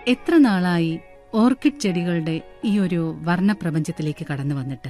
എത്ര നാളായി ഓർക്കിഡ് ചെടികളുടെ ഈ ഒരു വർണ്ണപ്രപഞ്ചത്തിലേക്ക് കടന്നു വന്നിട്ട്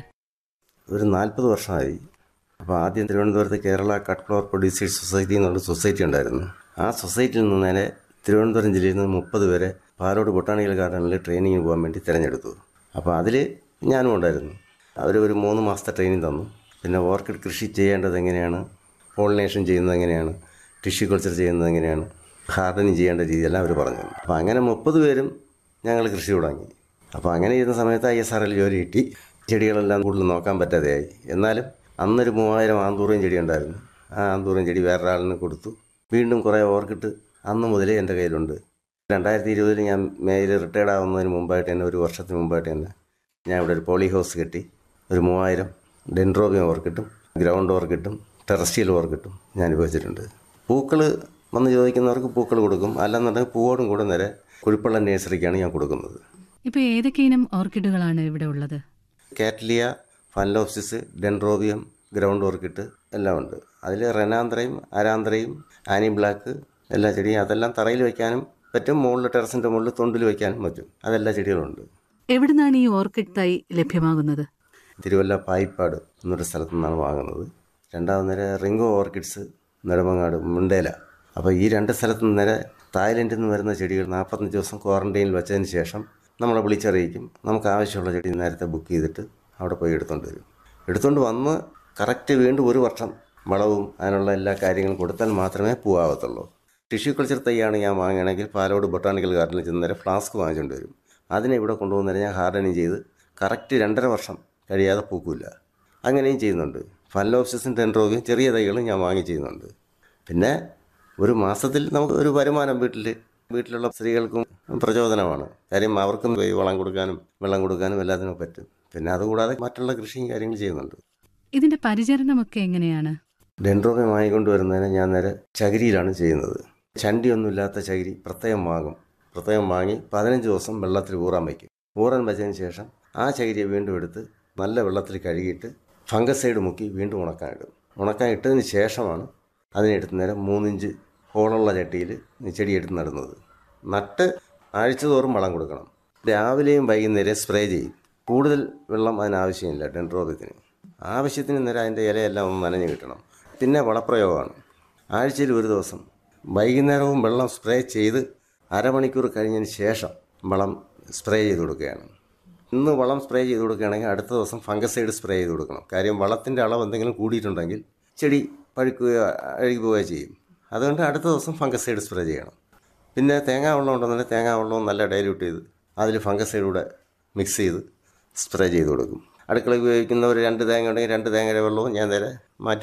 ഒരു നാൽപ്പത് വർഷമായി അപ്പോൾ ആദ്യം തിരുവനന്തപുരത്ത് Kerala cut flower producers society എന്നുള്ള സൊസൈറ്റി ഉണ്ടായിരുന്നു ആ സൊസൈറ്റിയിൽ നിന്ന് നേരെ തിരുവനന്തപുരം ജില്ലയിൽ നിന്ന് മുപ്പത് പേരെ പാലോട് ബൊട്ടാണിക്കൽ ഗാർഡനിൽ ട്രെയിനിങ്ങിന് പോകാൻ വേണ്ടി തിരഞ്ഞെടുത്തു അപ്പോൾ അതിൽ ഞാനും ഉണ്ടായിരുന്നു അവർ ഒരു മൂന്ന് മാസത്തെ ട്രെയിനിങ് തന്നു പിന്നെ ഓർക്കിഡ് കൃഷി ചെയ്യേണ്ടത് എങ്ങനെയാണ് പോളിനേഷൻ ചെയ്യുന്നത് എങ്ങനെയാണ് ടിഷ്യൂ കൾച്ചർ ചെയ്യുന്നത് എങ്ങനെയാണ് ഹാർഡനിങ് ചെയ്യേണ്ട രീതിയെല്ലാം അവർ പറഞ്ഞു തന്നു. അപ്പോൾ അങ്ങനെ മുപ്പത് പേരും ഞങ്ങൾ കൃഷി തുടങ്ങി അപ്പോൾ അങ്ങനെ ചെയ്യുന്ന സമയത്ത് ഐ എസ് ആർ എൽ ജോലി കിട്ടി ചെടികളെല്ലാം കൂടുതൽ നോക്കാൻ പറ്റാതെയായി എന്നാലും അന്നൊരു മൂവായിരം ആന്തൂറിയം ചെടി ഉണ്ടായിരുന്നു ആ ആന്തൂറിയം ചെടി വേറൊരാളിന് കൊടുത്തു വീണ്ടും കുറേ ഓർക്കിട്ട് അന്ന് മുതലേ എൻ്റെ കയ്യിലുണ്ട് രണ്ടായിരത്തി ഇരുപതിൽ ഞാൻ മേയിൽ റിട്ടയർഡ് ആവുന്നതിന് മുമ്പായിട്ട് തന്നെ ഒരു വർഷത്തിന് മുമ്പായിട്ട് തന്നെ ഞാൻ ഇവിടെ ഒരു പോളി ഹൗസ് കെട്ടി ഒരു മൂവായിരം ഡെൻഡ്രോബിയം ഓർക്കിട്ടും ഗ്രൗണ്ട് ഓർക്കിട്ടും ടെറസ്റ്റിയൽ ഓർക്കിട്ടും ഞാൻ ഉപയോഗിച്ചിട്ടുണ്ട് പൂക്കൾ വന്ന് ചോദിക്കുന്നവർക്ക് പൂക്കൾ കൊടുക്കും അല്ലെന്നുണ്ടെങ്കിൽ പൂവോടും കൂടെ നേരെ കുഴിപ്പള്ള നേഴ്സറിക്കാണ് ഞാൻ കൊടുക്കുന്നത് ഇപ്പൊ ഏതൊക്കെ ഇനം ഓർക്കിഡുകളാണ് ഇവിടെ ഉള്ളത് cattleya phalaenopsis dendrobium ground orchid എല്ലാം ഉണ്ട് അതിൽ റെനാന്ത്രയും അരാന്ത്രയും ആനി ബ്ലാക്ക് എല്ലാ ചെടിയും അതെല്ലാം തറയിൽ വയ്ക്കാനും പറ്റും മുകളിൽ ടെറസിൻ്റെ മുകളിൽ തൊണ്ടിൽ വയ്ക്കാനും പറ്റും അതെല്ലാ ചെടികളുണ്ട് എവിടുന്നാണ് ഈ ഓർക്കിഡ് തൈ ലഭ്യമാകുന്നത് തിരുവല്ല പായിപ്പാട് എന്നൊരു സ്ഥലത്തു നിന്നാണ് വാങ്ങുന്നത് രണ്ടാമത് നേരെ റിംഗോ ഓർക്കിഡ്സ് നെടുമങ്ങാട് മുണ്ടേല അപ്പോൾ ഈ രണ്ട് സ്ഥലത്തു നിന്ന് നേരെ തായ്ലൻഡിൽ നിന്ന് വരുന്ന ചെടികൾ നാൽപ്പത്തഞ്ച് ദിവസം ക്വാറന്റൈനിൽ വെച്ചതിന് ശേഷം നമ്മളെ വിളിച്ചറിയിക്കും നമുക്ക് ആവശ്യമുള്ള ചെടി നേരത്തെ ബുക്ക് ചെയ്തിട്ട് അവിടെ പോയി എടുത്തുകൊണ്ട് വരും എടുത്തുകൊണ്ട് വന്ന് കറക്റ്റ് വീണ്ടും ഒരു വർഷം വളവും അതിനുള്ള എല്ലാ കാര്യങ്ങളും കൊടുത്താൽ മാത്രമേ പൂവാകത്തുള്ളൂ ടിഷ്യൂ കൾച്ചർ തൈയാണ് ഞാൻ വാങ്ങുകയാണെങ്കിൽ പാലോട് ബൊട്ടാണിക്കൽ ഗാർഡനിൽ ചെന്ന് നേരെ ഫ്ലാസ്ക് വാങ്ങിച്ചുകൊണ്ട് വരും അതിനെ ഇവിടെ കൊണ്ടുവന്നേരം ഞാൻ ഹാർഡനിങ് ചെയ്ത് കറക്റ്റ് രണ്ടര വർഷം കഴിയാതെ പൂക്കില്ല അങ്ങനെയും ചെയ്യുന്നുണ്ട് ഫല്ലോപ്സിസും ടെൻഡ്രോഗയും ചെറിയ തൈകളും ഞാൻ വാങ്ങി ചെയ്യുന്നുണ്ട് പിന്നെ ഒരു മാസത്തിൽ നമുക്ക് ഒരു വരുമാനം വീട്ടിൽ വീട്ടിലുള്ള സ്ത്രീകൾക്കും പ്രചോദനമാണ് കാര്യം അവർക്കും ഈ വളം കൊടുക്കാനും വെള്ളം കൊടുക്കാനും എല്ലാത്തിനും പറ്റും പിന്നെ അതുകൂടാതെ മറ്റുള്ള കൃഷിയും കാര്യങ്ങൾ ചെയ്യുന്നുണ്ട് ഇതിന്റെ പരിചരണമൊക്കെ എങ്ങനെയാണ് ഡെൻഡ്രോബിയം വാങ്ങിക്കൊണ്ടുവരുന്നതിന് ഞാൻ നേരെ ചകിരിയിലാണ് ചെയ്യുന്നത് ചണ്ടിയൊന്നുമില്ലാത്ത ചകിരി പ്രത്യേകം വാങ്ങും പ്രത്യേകം വാങ്ങി പതിനഞ്ച് ദിവസം വെള്ളത്തിൽ ഊറാൻ വയ്ക്കും ഊറാൻ വെച്ചതിന് ശേഷം ആ ചകിരിയെ വീണ്ടും എടുത്ത് നല്ല വെള്ളത്തിൽ കഴുകിയിട്ട് ഫംഗസൈഡ് മുക്കി വീണ്ടും ഉണക്കാൻ ഇടും ഉണക്കാൻ ഇട്ടതിന് ശേഷമാണ് അതിനെടുത്ത് നേരം മൂന്നിഞ്ച് ഹോളുള്ള ചട്ടിയിൽ ചെടി എടുത്ത് നടുന്നത് നട്ട് ആഴ്ച തോറും വളം കൊടുക്കണം രാവിലെയും വൈകുന്നേരം സ്പ്രേ ചെയ്യും കൂടുതൽ വെള്ളം അതിനാവശ്യമില്ല ഡെൻഡ്രോബിയത്തിന് ആവശ്യത്തിന് നേരം അതിൻ്റെ ഇലയെല്ലാം ഒന്ന് നനഞ്ഞ് കിട്ടണം പിന്നെ വളപ്രയോഗമാണ് ആഴ്ചയിൽ ഒരു ദിവസം വൈകുന്നേരവും വെള്ളം സ്പ്രേ ചെയ്ത് അരമണിക്കൂർ കഴിഞ്ഞതിന് ശേഷം വളം സ്പ്രേ ചെയ്ത് കൊടുക്കുകയാണ് ഇന്ന് വളം സ്പ്രേ ചെയ്ത് കൊടുക്കുകയാണെങ്കിൽ അടുത്ത ദിവസം ഫംഗസൈഡ് സ്പ്രേ ചെയ്ത് കൊടുക്കണം കാര്യം വളത്തിൻ്റെ അളവ് എന്തെങ്കിലും കൂടിയിട്ടുണ്ടെങ്കിൽ ചെടി പഴുക്കുകയോ അഴുകി പോവുകയോ ചെയ്യും അതുകൊണ്ട് അടുത്ത ദിവസം ഫംഗസൈഡ് സ്പ്രേ ചെയ്യണം പിന്നെ തേങ്ങാ വെള്ളം ഉണ്ടെന്നുണ്ടെങ്കിൽ തേങ്ങാ വെള്ളവും നല്ല ഡൈല്യൂട്ട് ചെയ്ത് അതിൽ ഫംഗസൈഡ് കൂടെ മിക്സ് ചെയ്ത് സ്പ്രേ ചെയ്ത് കൊടുക്കും അടുക്കള ഉപയോഗിക്കുന്ന ഒരു രണ്ട് തേങ്ങ ഉണ്ടെങ്കിൽ രണ്ട് തേങ്ങയുടെ വെള്ളവും ഞാൻ നേരെ മാറ്റി